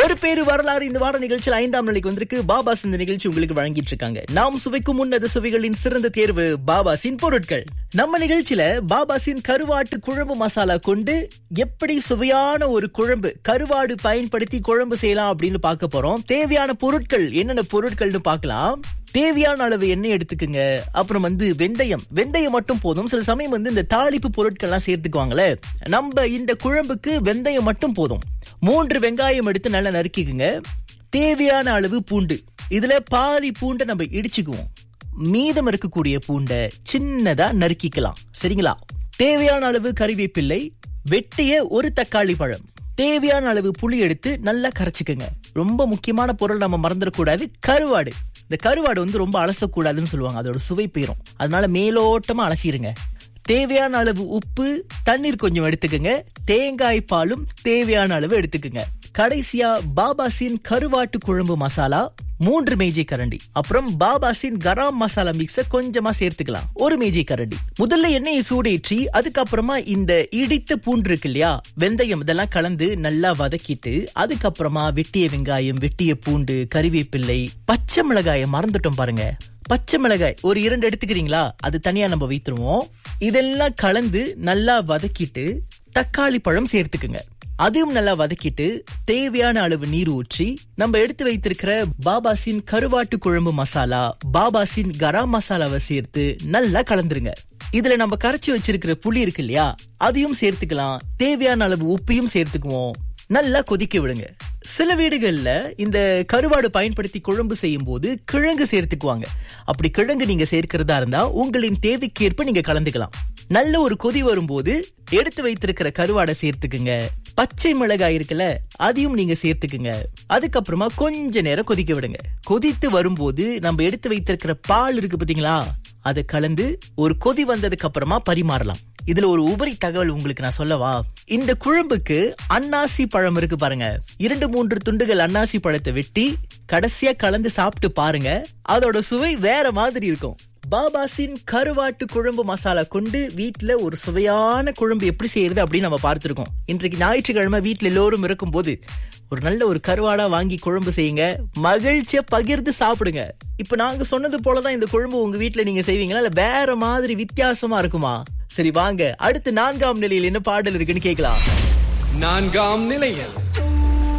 ஒரு பேரு வரலாறு இந்த வார நிகழ்ச்சியில் ஐந்தாம் நிலைக்கு வந்திருக்கு பாபாஸ் இந்த நிகழ்ச்சி உங்களுக்கு வழங்கிட்டு இருக்காங்க நாம் சுவைக்கும் உன்னத சுவைகளின் சிறந்த தேர்வு பாபாசின் பொருட்கள் நம்ம நிகழ்ச்சியில பாபாசின் கருவாட்டு குழம்பு மசாலா கொண்டு எப்படி சுவையான ஒரு குழம்பு கருவாடு பயன்படுத்தி குழம்பு செய்யலாம் அப்படின்னு பார்க்க போறோம் தேவையான பொருட்கள் என்னென்ன பொருட்கள்னு பார்க்கலாம் தேவையான அளவு எண்ணெய் எடுத்துக்குங்க அப்புறம் வந்து வெந்தயம் வெந்தயம் மட்டும் போதும் சில சமயம் வந்து இந்த தாளிப்பு பொருட்கள்லாம் சேர்த்துக்குவாங்களே நம்ம இந்த குழம்புக்கு வெந்தயம் மட்டும் போதும் மூன்று வெங்காயம் எடுத்து நல்லா நறுக்கிக்குங்க தேவையான அளவு பூண்டு இதுல பாதி பூண்டை நம்ம இடிச்சுக்குவோம் மீதம் இருக்கக்கூடிய பூண்டை சின்னதா நறுக்கிக்கலாம் சரிங்களா தேவையான அளவு கறிவேப்பிள்ளை வெட்டிய ஒரு தக்காளி பழம் தேவையான அளவு புளி எடுத்து நல்லா கரைச்சிக்கங்க ரொம்ப முக்கியமான பொருள் நம்ம மறந்துடக்கூடாது கருவாடு இந்த கருவாடு வந்து ரொம்ப அலசக்கூடாதுன்னு சொல்லுவாங்க அதோட சுவை போயிரும் அதனால மேலோட்டமா அலசிருங்க தேவையான அளவு உப்பு தண்ணீர் கொஞ்சம் எடுத்துக்கங்க தேங்காய் பாலும் தேவையான அளவு எடுத்துக்கங்க கடைசியா பாபாசின் கருவாட்டு குழம்பு மசாலா மூன்று மேஜை கரண்டி அப்புறம் பாபாசின் கரம் மசாலா மிக்ஸ கொஞ்சமா சேர்த்துக்கலாம் ஒரு மேஜை கரண்டி முதல்ல எண்ணெயை சூடேற்றி அதுக்கப்புறமா இந்த இடித்த பூண்டு இருக்கு இல்லையா வெந்தயம் இதெல்லாம் கலந்து நல்லா வதக்கிட்டு அதுக்கப்புறமா வெட்டிய வெங்காயம் வெட்டிய பூண்டு கறிவேப்பிள்ளை பச்சை மிளகாயை மறந்துட்டோம் பாருங்க பச்சை மிளகாய் ஒரு இரண்டு எடுத்துக்கிறீங்களா அது தனியா நம்ம வைத்துருவோம் இதெல்லாம் கலந்து நல்லா வதக்கிட்டு தக்காளி பழம் சேர்த்துக்குங்க அதையும் நல்லா வதக்கிட்டு தேவையான அளவு நீர் ஊற்றி நம்ம எடுத்து வைத்திருக்கிற பாபாசின் கருவாட்டு குழம்பு மசாலா பாபாசின் கரம் மசாலாவை சேர்த்து நல்லா கலந்துருங்க இதுல நம்ம கரைச்சி வச்சிருக்கிற புளி இருக்கு இல்லையா அதையும் சேர்த்துக்கலாம் தேவையான அளவு உப்பையும் சேர்த்துக்குவோம் நல்லா கொதிக்க விடுங்க சில வீடுகள்ல இந்த கருவாடு பயன்படுத்தி குழம்பு செய்யும் போது கிழங்கு சேர்த்துக்குவாங்க அப்படி கிழங்கு நீங்க சேர்க்கிறதா இருந்தா உங்களின் தேவைக்கேற்ப நீங்க கலந்துக்கலாம் நல்ல ஒரு கொதி வரும்போது எடுத்து வைத்திருக்கிற கருவாடை சேர்த்துக்குங்க பச்சை மிளகாய் இருக்குல்ல அதையும் நீங்க சேர்த்துக்குங்க அதுக்கப்புறமா கொஞ்ச நேரம் கொதிக்க விடுங்க கொதித்து வரும்போது நம்ம எடுத்து வைத்திருக்கிற பால் இருக்கு பாத்தீங்களா அதை கலந்து ஒரு கொதி வந்ததுக்கு அப்புறமா பரிமாறலாம் இதுல ஒரு உபரி தகவல் உங்களுக்கு நான் சொல்லவா இந்த குழம்புக்கு அன்னாசி பழம் இருக்கு பாருங்க இரண்டு மூன்று துண்டுகள் அன்னாசி பழத்தை வெட்டி கடைசியா கலந்து சாப்பிட்டு பாருங்க அதோட சுவை வேற மாதிரி இருக்கும் பாபாசின் கருவாட்டு குழம்பு மசாலா கொண்டு வீட்ல ஒரு சுவையான குழம்பு எப்படி செய்யறது அப்படின்னு நம்ம பார்த்திருக்கோம் இன்றைக்கு ஞாயிற்றுக்கிழமை வீட்ல எல்லோரும் இருக்கும்போது ஒரு நல்ல ஒரு கருவாடா வாங்கி குழம்பு செய்யுங்க மகிழ்ச்சியா பகிர்ந்து சாப்பிடுங்க இப்ப நாங்க சொன்னது போலதான் இந்த குழம்பு உங்க வீட்ல நீங்க செய்வீங்களா இல்ல வேற மாதிரி வித்தியாசமா இருக்குமா சரி வாங்க அடுத்து நான்காம் நிலையில் என்ன பாடல் இருக்குன்னு கேட்கலாம் நான்காம் நிலையில்